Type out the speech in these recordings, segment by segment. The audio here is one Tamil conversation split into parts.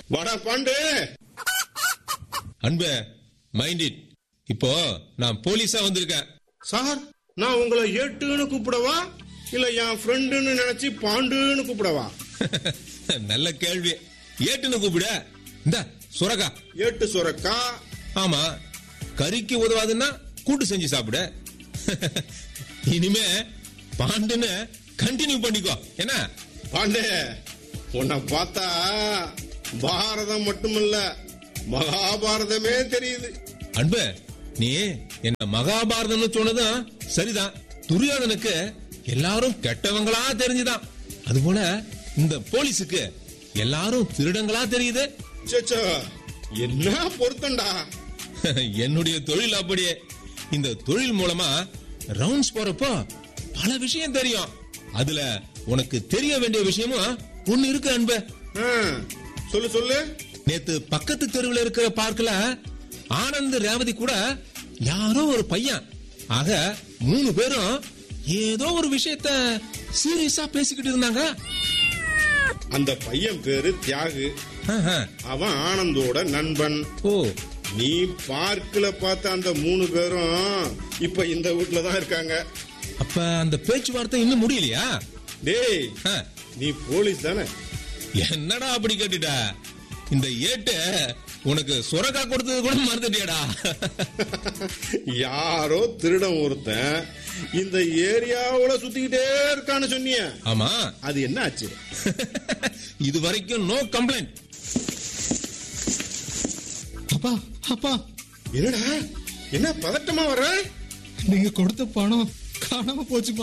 வாடா பாண்டு அன்பு மைண்ட் இட் இப்போ நான் போலீஸா வந்திருக்கேன் சார் நான் உங்களை ஏட்டுன்னு கூப்பிடவா இல்ல என் ஃப்ரெண்டுன்னு நினைச்சு பாண்டுன்னு கூப்பிடவா நல்ல கேள்வி ஏட்டுன்னு கூப்பிட இந்த சுரகா ஏட்டு சுரக்கா ஆமா கறிக்கு உதவாதுன்னா கூட்டு செஞ்சு சாப்பிடு இனிமே பாண்டுன்னு கண்டினியூ பண்ணிக்கோ என்ன பாண்டே உன்னை பார்த்தா பாரதம் மட்டுமல்ல மகாபாரதமே தெரியுது அன்பு நீ என்ன மகாபாரதம்னு சொன்னதும் சரிதான் துரியோதனுக்கு எல்லாரும் கெட்டவங்களா தெரிஞ்சுதான் அதுபோல இந்த போலீஸுக்கு எல்லாரும் திருடங்களா தெரியுது சேச்சோ என்ன பொருத்தம்டா என்னுடைய தொழில் அப்படியே இந்த தொழில் மூலமா ரவுண்ட்ஸ் போறப்போ பல விஷயம் தெரியும் அதுல உனக்கு தெரிய வேண்டிய விஷயமும் ஒண்ணு இருக்கு அன்பு ஆ, சொல்லு சொல்லு நேத்து பக்கத்து தெருவில் இருக்கிற பார்க்கல ஆனந்த் ரேவதி கூட யாரோ ஒரு பையன் ஆக மூணு பேரும் ஏதோ ஒரு விஷயத்த சீரியஸா பேசிக்கிட்டு இருந்தாங்க அந்த பையன் பேரு தியாகு ஆஹா. அவன் ஆனந்தோட நண்பன் ஓ நீ பார்க்ல பார்த்த அந்த மூணு பேரும் இப்ப இந்த வீட்ல தான் இருக்காங்க அப்ப அந்த பேச்சுவார்த்தை இன்னும் முடியலையா டேய் ஆ. நீ போலீஸ் தானே என்னடா அப்படி கேட்டுட்ட இந்த ஏட்டு உனக்கு சுரக்கா கொடுத்தது கூட மறந்துட்டியாடா யாரோ திருடன் ஒருத்தன் இந்த ஏரியாவுல சுத்திக்கிட்டே இருக்கான்னு சொன்னிய ஆமா அது என்ன ஆச்சு இது வரைக்கும் நோ கம்ப்ளைண்ட் அப்பா அப்பா என்னடா என்ன பதட்டமா வர நீங்க கொடுத்த பணம் காணாம போச்சுப்பா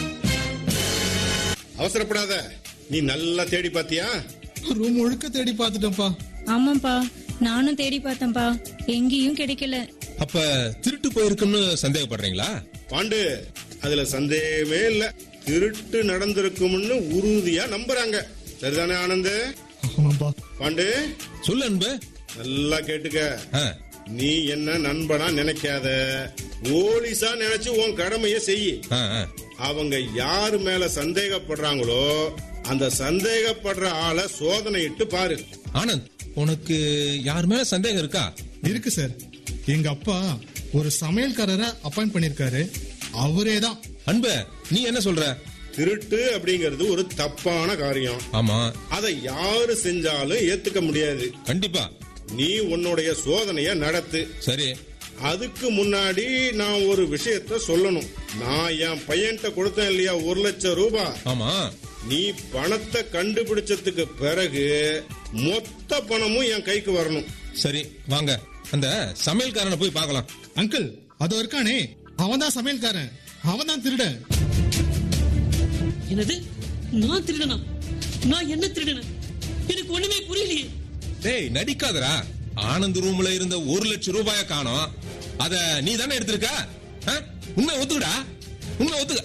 அவசரப்படாத நீ நல்லா தேடி பாத்தியா ரூம் முழுக்க தேடி பார்த்துட்டேன்ப்பா ஆமாப்பா நானும் தேடி பார்த்தேன்ப்பா எங்கேயும் கிடைக்கல அப்ப திருட்டு போயிருக்குன்னு சந்தேகப்படுறீங்களா பாண்டு அதுல சந்தேகமே இல்ல திருட்டு நடந்திருக்கும்னு உறுதியா நம்புறாங்க சரிதானே ஆனந்த் ஆமாப்பா பாண்டு சொல்லு அன்பு நல்லா கேட்டுக்க ஆ, நீ என்ன நண்பனா நினைக்காத போலீஸா நினைச்சு உன் கடமைய செய் ஆ, ஆ. அவங்க யாரு மேல சந்தேகப்படுறாங்களோ அந்த சந்தேகப்படுற ஆளை சோதனையிட்டு பாரு ஆனந்த் உனக்கு யார் மேல சந்தேகம் இருக்கா இருக்கு சார் எங்க அப்பா ஒரு சமையல்காரரை அப்பாயிண்ட் பண்ணிருக்காரு அவரே தான் அன்பு நீ என்ன சொல்ற திருட்டு அப்படிங்கிறது ஒரு தப்பான காரியம் ஆமா அதை யாரு செஞ்சாலும் ஏத்துக்க முடியாது கண்டிப்பா நீ உன்னுடைய சோதனைய நடத்து சரி அதுக்கு முன்னாடி நான் ஒரு விஷயத்த சொல்லணும் நான் என் பையன்கிட்ட கொடுத்தேன் இல்லையா ஒரு லட்சம் ரூபாய் ஆமா நீ பணத்தை கண்டுபிடிச்சதுக்கு பிறகு மொத்த பணமும் என் கைக்கு வரணும் சரி வாங்க அந்த சமையல்காரனை போய் பார்க்கலாம் அங்கிள் அதோ இருக்கானே அவன் தான் சமையல்காரன் அவன் தான் திருடன் என்னது நான் திருடனா நான் என்ன திருடன எனக்கு ஒண்ணுமே புரியலையே டேய் நடிக்காதடா ஆனந்த் ரூம்ல இருந்த ஒரு லட்சம் ரூபாய காணோம் அத நீ தானே எடுத்திருக்க ஆ? உண்மை ஒத்துக்கடா உண்மை ஒத்துக்க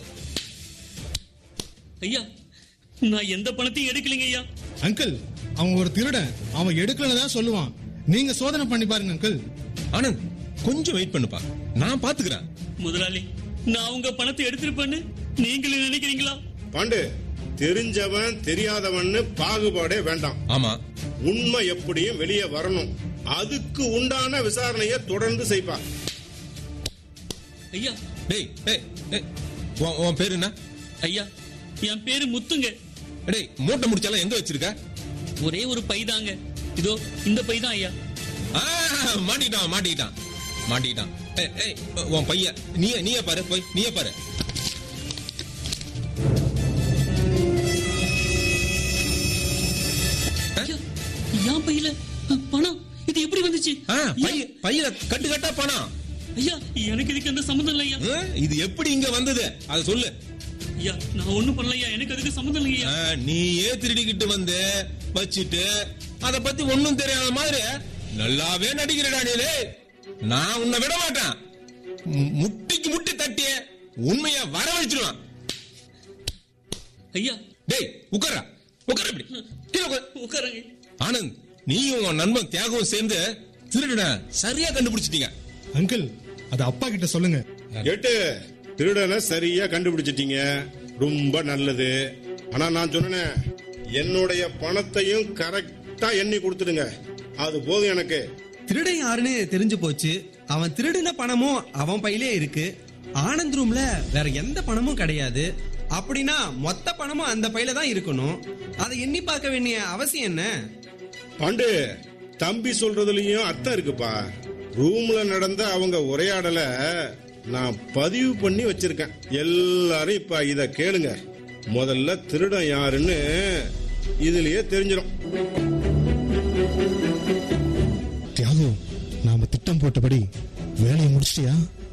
ஐயா நான் எந்த பணத்தையும் எடுக்கலைங்க ஐயா அங்கிள் அவன் ஒரு திருடன் அவன் எடுக்கலன்னு தான் சொல்லுவான் நீங்க சோதனை பண்ணி பாருங்க அங்கிள் ஆனந்த் கொஞ்சம் வெயிட் பண்ணுப்பா நான் பாத்துக்கிறேன் முதலாளி நான் உங்க பணத்தை எடுத்திருப்பேன்னு நீங்களும் நினைக்கிறீங்களா பாண்டு தெரிஞ்சவன் தெரியாதவன்னு பாகுபாடே வேண்டாம் ஆமா உண்மை எப்படியும் வெளியே வரணும் அதுக்கு உண்டான விசாரணையை தொடர்ந்து செய்ப்பா ஐயா டேய் டேய் டேய், உன் உன் பேரு என்ன ஐயா என் பேரு முத்துங்க டேய் மூட்டை முடிச்சாலும் எங்க வச்சிருக்க ஒரே ஒரு பை தாங்க இதோ இந்த பை தான் ஐயா ஆ, மாட்டிக்கிட்டான் மாட்டிக்கிட்டான் மாட்டிக்கிட்டான் ஏய், ஏய், உன் பையன் நீயே நீயே பாரு போய் நீயே பாரு ஐயா என் பையில அ, பணம் இது எப்படி வந்துச்சு ஆ, ஐயா, பைய பையில கட்டு கட்டா பணம் ஐயா எனக்கு இதுக்கு எந்த சம்மந்தம் இல்லை ஐயா ஆ, இது எப்படி இங்க வந்தது அத சொல்லு ஐயா நான் ஒண்ணும் பண்ணலையா எனக்கு அதுக்கு சம்மந்தம் இல்லையா ஆ, நீயே திருடிக்கிட்டு வந்து வச்சிட்டு அத பத்தி ஒண்ணும் தெரியாத மாதிரி நல்லாவே நடிக்கிறடா நீ நான் உன்னை விட மாட்டேன் மு- முட்டிக்கு முட்டி தட்டி உண்மைய வர வச்சிருவான் ஐயா டேய் உட்காரா உட்கார இப்படி கீழே உட்காரு. உட்காருங்க ஆனந்த் நீயும் உன் நண்பன் தியாகவும் சேர்ந்து திருடன சரியா கண்டுபிடிச்சிட்டீங்க அங்கிள் அது அப்பா கிட்ட சொல்லுங்க எட்டு திருடனை சரியா கண்டுபிடிச்சிட்டீங்க ரொம்ப நல்லது ஆனா நான் சொன்னேன் என்னுடைய பணத்தையும் கரெக்டா கரெக்டா எண்ணி கொடுத்துடுங்க அது போதும் எனக்கு திருடன் யாருன்னு தெரிஞ்சு போச்சு அவன் திருடின பணமும் அவன் பையிலே இருக்கு ஆனந்த் ரூம்ல வேற எந்த பணமும் கிடையாது அப்படின்னா மொத்த பணமும் அந்த பையில தான் இருக்கணும் அதை எண்ணி பார்க்க வேண்டிய அவசியம் என்ன பாண்டு தம்பி சொல்றதுலயும் அர்த்தம் இருக்குப்பா ரூம்ல நடந்த அவங்க உரையாடல நான் பதிவு பண்ணி வச்சிருக்கேன் எல்லாரும் இப்ப இத கேளுங்க முதல்ல திருடன் யாருன்னு இதுலயே தெரிஞ்சிடும் தியாகு நாம திட்டம் போட்டபடி வேலையை முடிச்சிட்டியா